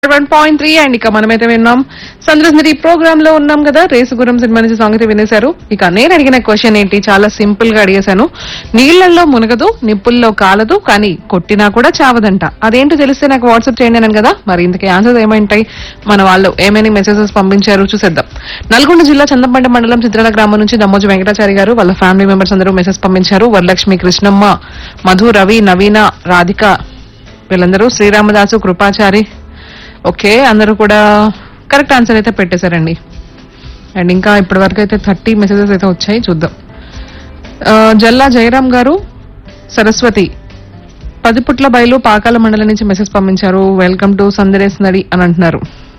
one point three and ఇక మనమైతే విన్నాం సంద్రస్నరి ప్రోగ్రామ్ లో ఉన్నాం కదా రేసుగురం సినిమా నుంచి సాంగ్ అయితే వినేశారు ఇక నేను అడిగిన క్వశ్చన్ ఏంటి చాలా సింపుల్ గా అడిగేశాను నీళ్లలో మునగదు నిప్పుల్లో కాలదు కానీ కొట్టినా కూడా చావదంట అదేంటో తెలిస్తే నాకు వాట్సాప్ చేయండి అన్నాను కదా మరి ఇంతకీ ఆన్సర్స్ ఏమైంటాయి మన వాళ్ళు ఏమైనా మెసేజెస్ పంపించారు చూసేద్దాం నల్గొండ జిల్లా చందంపంట మండలం చిత్రాల గ్రామం నుంచి దమ్మోజు వెంకటాచారి గారు వాళ్ళ ఫ్యామిలీ మెంబర్స్ అందరూ మెసేజ్ పంపించారు వరలక్ష్మి కృష్ణమ్మ మధు రవి నవీన రాధిక వీళ్ళందరూ శ్రీరామదాసు కృపాచారి ఓకే అందరూ కూడా కరెక్ట్ ఆన్సర్ అయితే పెట్టేశారండి అండ్ ఇంకా ఇప్పటి వరకు అయితే థర్టీ మెసేజెస్ అయితే వచ్చాయి చూద్దాం ఆ, జల్లా జయరాం గారు సరస్వతి పదిపుట్ల బయలు పాకాల మండలం నుంచి మెసేజ్ పంపించారు వెల్కమ్ టు సందరేస్ నడి అని అంటున్నారు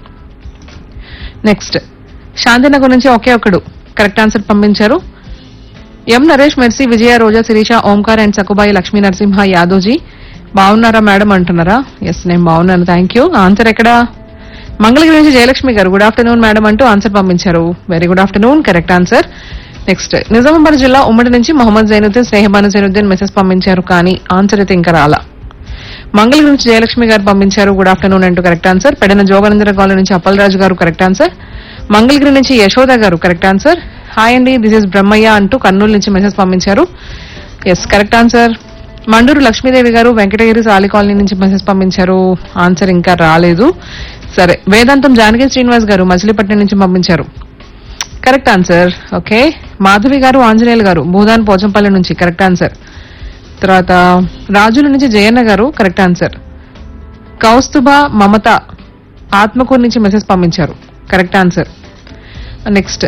నెక్స్ట్ శాంతినగర్ నుంచి ఒకే ఒకడు కరెక్ట్ ఆన్సర్ పంపించారు ఎం నరేష్ మెర్సీ విజయ రోజా శిరీష ఓంకార్ అండ్ సకుబాయి లక్ష్మీ నరసింహ యాదవ్జీ బాగున్నారా మేడం అంటున్నారా ఎస్ నేను బాగున్నాను థ్యాంక్ యూ ఆన్సర్ ఎక్కడ మంగళగిరి నుంచి Jayalakshmi garu good afternoon madam అంటూ ఆన్సర్ పంపించారు very good afternoon correct answer next Nizamabad జిల్లా ఉమ్మడి నుంచి మొహమ్మద్ జైనుద్దీన్ స్నేహబాను జైనుద్దీన్ మెసేజ్ పంపించారు కానీ ఆన్సర్ అయితే ఇంకా రాలా మంగళగిరి నుంచి జయలక్ష్మి గారు పంపించారు గుడ్ ఆఫ్టర్నూన్ అంటూ correct answer Pedana Joganandara colony నుంచి అప్పలరాజు గారు కరెక్ట్ ఆన్సర్ మంగళగిరి నుంచి Yashoda garu correct answer hi అండి దిస్ ఇస్ బ్రహ్మయ్య అంటూ కర్నూలు నుంచి మెసేజ్ పంపించారు yes correct answer Manduru Lakshmidevi garu Venkatagiri Sali colony నుంచి మెసేజ్ పంపించారు ఆన్సర్ ఇంకా రాలేదు సరే వేదాంతం జానకి శ్రీనివాస్ గారు మచిలీపట్నం నుంచి పంపించారు కరెక్ట్ ఆన్సర్ ఓకే మాధవి గారు ఆంజనేయులు గారు భూదాన్ పోచంపల్లి నుంచి కరెక్ట్ ఆన్సర్ తర్వాత రాజుల నుంచి జయన్న గారు కరెక్ట్ ఆన్సర్ కౌస్తుభ మమత ఆత్మకూరు నుంచి మెసేజ్ పంపించారు కరెక్ట్ ఆన్సర్ నెక్స్ట్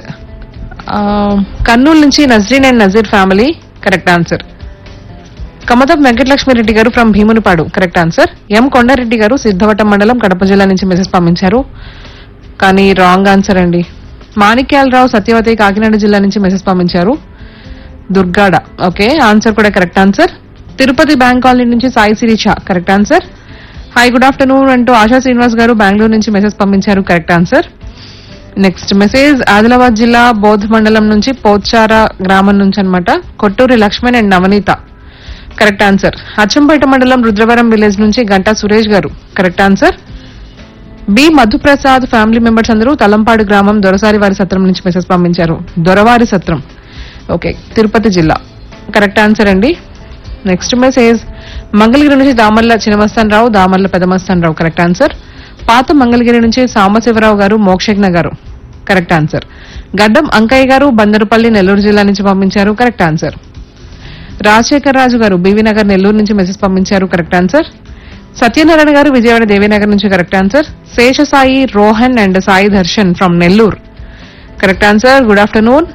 కర్నూలు నుంచి Nazreen and Nazeer family correct answer Kamatam Venkatalakshmireddy garu from Bhimunipadu correct answer M Kondareddy garu Siddavatam మండలం కడప జిల్లా నుంచి మెసేజ్ పంపించారు కానీ రాంగ్ ఆన్సర్ అండి మాణిక్యాలరావు సత్యవతి కాకినాడ జిల్లా నుంచి మెసేజ్ పంపించారు దుర్గాడ ఓకే ఆన్సర్ కూడా correct answer Tirupati bank colony నుంచి Sai Sirisha correct answer hi good afternoon అంటూ ఆశా శ్రీనివాస్ గారు బెంగళూరు నుంచి మెసేజ్ పంపించారు correct answer next message Adilabad జిల్లా బౌద్ధ మండలం నుంచి పోచార గ్రామం నుంచి అన్నమాట Kotturi Lakshman and Navaneeta correct answer Achampet మండలం రుద్రవరం విలేజ్ నుంచి Ganta Suresh garu correct answer B Madhuprasad family members అందరూ తలంపాడు గ్రామం దొరసారి వారి సత్రం నుంచి మెసేజ్ పంపించారు దొరవారి సత్రం ఓకే తిరుపతి జిల్లా కరెక్ట్ ఆన్సర్ అండి నెక్స్ట్ మెసేజ్ మంగళగిరి నుంచి దామర్ల చినమస్తాన్ రావు దామర్ల పెదమస్తాన్ రావు కరెక్ట్ ఆన్సర్ పాత మంగళగిరి నుంచి సాంబశివరావు గారు మోక్షజ్ఞ గారు కరెక్ట్ ఆన్సర్ గడ్డం అంకయ్య గారు బందరుపల్లి నెల్లూరు జిల్లా నుంచి పంపించారు కరెక్ట్ ఆన్సర్ రాజశేఖర్ రాజు గారు బీవీ నగర్ నెల్లూరు నుంచి మెసేజ్ పంపించారు కరెక్ట్ ఆన్సర్ సత్యనారాయణ గారు విజయవాడ దేవీనగర్ నుంచి correct answer Seshasai Rohan and Sai Darshan from Nellore correct answer good afternoon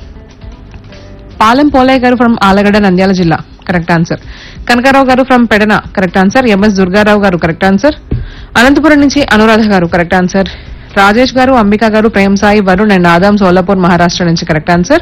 Palem Polaiah garu from Allagadda Nandyal జిల్లా correct answer Kanakarao garu from Pedana correct answer MS Durgarao garu correct answer Anantapuram నుంచి అనురాధ గారు correct answer Rajesh garu Ambika garu Prem Sai Varun and Adam Solapur Maharashtra నుంచి కరెక్ట్ ఆన్సర్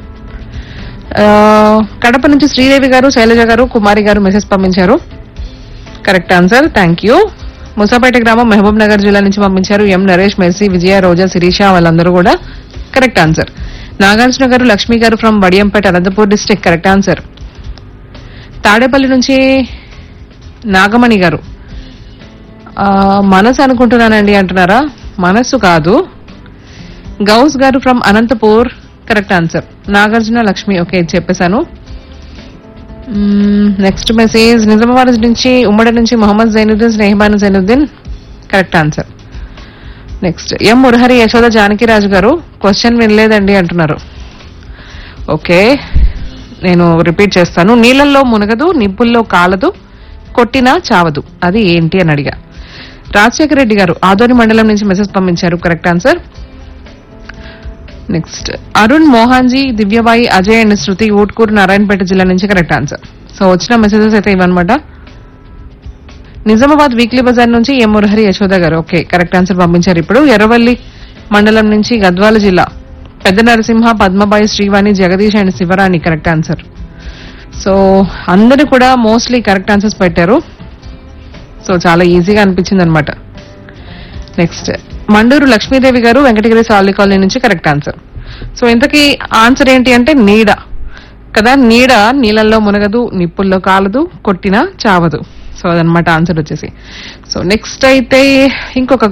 ఆ, కడప నుంచి శ్రీదేవి గారు శైలజ గారు కుమారి గారు మెసేజ్ పంపించారు correct answer thank you Musapeta గ్రామం మహబూబ్ నగర్ జిల్లా నుంచి పంపించారు ఎం నరేష్ మెర్సీ విజయ రోజా శిరీష వాళ్ళందరూ కూడా correct answer Nagarjuna garu Lakshmi garu from Badiyampeta Anantapur district correct answer Tadepalli నుంచి నాగమణి గారు ఆ, మనసు అనుకుంటున్నానండి అంటున్నారా మనస్సు కాదు Ghouse garu from Anantapur correct answer Nagarjuna Lakshmi okay ఇది చెప్పేశాను నెక్స్ట్ మెసేజ్ నిజామాబాద్ నుంచి ఉమ్మడి నుంచి Mohammad Zainuddin Snehabanu Zainuddin correct answer next M Murahari Yashoda Janakiraju garu question వినలేదండి అంటున్నారు ఓకే నేను రిపీట్ చేస్తాను నీళ్ళల్లో మునగదు నిప్పుల్లో కాలదు కొట్టినా చావదు అది ఏంటి అని అడిగా రాజశేఖర రెడ్డి గారు ఆదోని మండలం నుంచి మెసేజ్ పంపించారు కరెక్ట్ ఆన్సర్ నెక్స్ట్ అరుణ్ మోహాన్జీ దివ్యబాయి అజయ్ అండ్ శృతి ఊట్కూరు నారాయణపేట జిల్లా నుంచి కరెక్ట్ ఆన్సర్ సో వచ్చిన మెసేజెస్ అయితే ఇవన్నమాట నిజామాబాద్ వీక్లీ బజార్ నుంచి ఎం మురహరి యశోద గారు ఓకే కరెక్ట్ ఆన్సర్ పంపించారు ఇప్పుడు ఎర్రవల్లి మండలం నుంచి గద్వాల జిల్లా పెద్ద Narasimha Padmabai Srivani Jagadish and Sivarani correct answer so అందరూ కూడా మోస్ట్లీ కరెక్ట్ ఆన్సర్స్ పెట్టారు సో చాలా ఈజీగా అనిపించింది అనమాట నెక్స్ట్ మండూరు లక్ష్మీదేవి గారు వెంకటగిరి సాలి కాలనీ నుంచి కరెక్ట్ ఆన్సర్ సో ఇంతకీ ఆన్సర్ ఏంటి అంటే నీడ కదా నీడ నీళ్ళల్లో మునగదు నిప్పుల్లో కాలదు కొట్టినా చావదు సో అదనమాట ఆన్సర్ వచ్చేసి సో నెక్స్ట్ అయితే ఇంకొక